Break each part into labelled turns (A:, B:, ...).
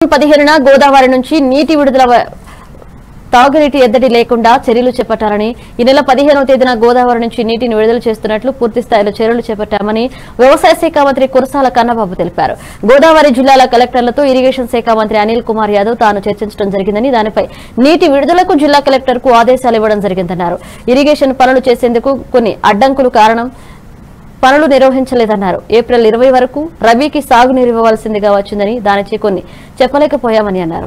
A: పదిహేనున గోదావరి నుంచి నీటి విడుదల వ- తాగునీటి ఎద్దడి లేకుండా చర్యలు చేపట్టాలని ఈ నెల పదిహేనవ తేదీన గోదావరి నుంచి నీటిని విడుదల చేస్తున్నట్లు పూర్తి స్థాయిలో చర్యలు చేపట్టామని వ్యవసాయ శాఖ మంత్రి కురసాల కన్నబాబు తెలిపారు గోదావరి జిల్లాల కలెక్టర్లతో ఇరిగేషన్ శాఖ మంత్రి అనిల్ కుమార్ యాదవ్ తాను చర్చించడం జరిగిందని దానిపై నీటి విడుదలకు జిల్లా కలెక్టర్ కు ఆదేశాలు ఇవ్వడం జరిగిందన్నారు ఇరిగేషన్ పనులు చేసేందుకు కొన్ని అడ్డంకులు కారణం పనులు నిర్వహించలేదన్నారు ఏప్రిల్ ఇరవై వరకు రబీకి సాగునీరు ఇవ్వవలసిందిగా వచ్చిందని దానిచే కొన్ని చెప్పలేకపోయామని అన్నారు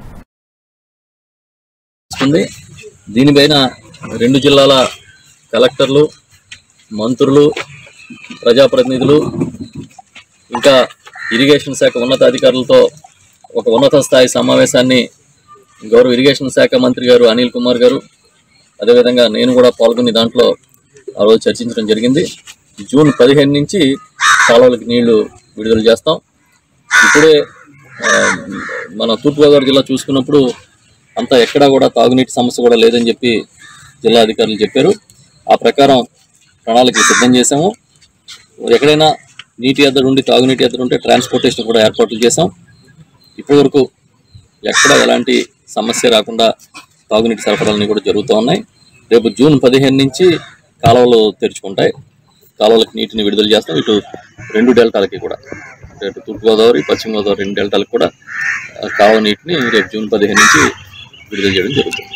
B: వస్తుంది దీనిపైన రెండు జిల్లాల కలెక్టర్లు మంత్రులు ప్రజాప్రతినిధులు ఇంకా ఇరిగేషన్ శాఖ ఉన్నతాధికారులతో ఒక ఉన్నత స్థాయి సమావేశాన్ని గౌరవ ఇరిగేషన్ శాఖ మంత్రి గారు అనిల్ కుమార్ గారు అదేవిధంగా నేను కూడా పాల్గొని దాంట్లో ఆ రోజు చర్చించడం జరిగింది జూన్ పదిహేను నుంచి కాలువలకు నీళ్లు విడుదల చేస్తాం ఇప్పుడే ఆ, మన తూర్పుగోదావరి జిల్లా చూసుకున్నప్పుడు అంతా ఎక్కడా కూడా తాగునీటి సమస్య కూడా లేదని చెప్పి జిల్లా అధికారులు చెప్పారు ఆ ప్రకారం ప్రణాళికలు సిద్ధం చేశాము ఎక్కడైనా నీటి ఎద్దరు ఉండి తాగునీటి ఎద్దరు ఉంటే ట్రాన్స్పోర్టేషన్ కూడా ఏర్పాట్లు చేశాం ఇప్పటివరకు ఎక్కడ ఎలాంటి సమస్య రాకుండా తాగునీటి సరఫరాలన్నీ కూడా జరుగుతూ ఉన్నాయి రేపు జూన్ పదిహేను నుంచి కాలువలు తెరుచుకుంటాయి కాలువలకు నీటిని విడుదల చేస్తాం ఇటు రెండు డెల్టాలకి కూడా ఇటు తూర్పుగోదావరి పశ్చిమ గోదావరి రెండు డెల్టాలకు కూడా ఆ, కాలువ నీటిని రేపు జూన్ పదిహేను నుంచి విడుదల చేయడం జరుగుతుంది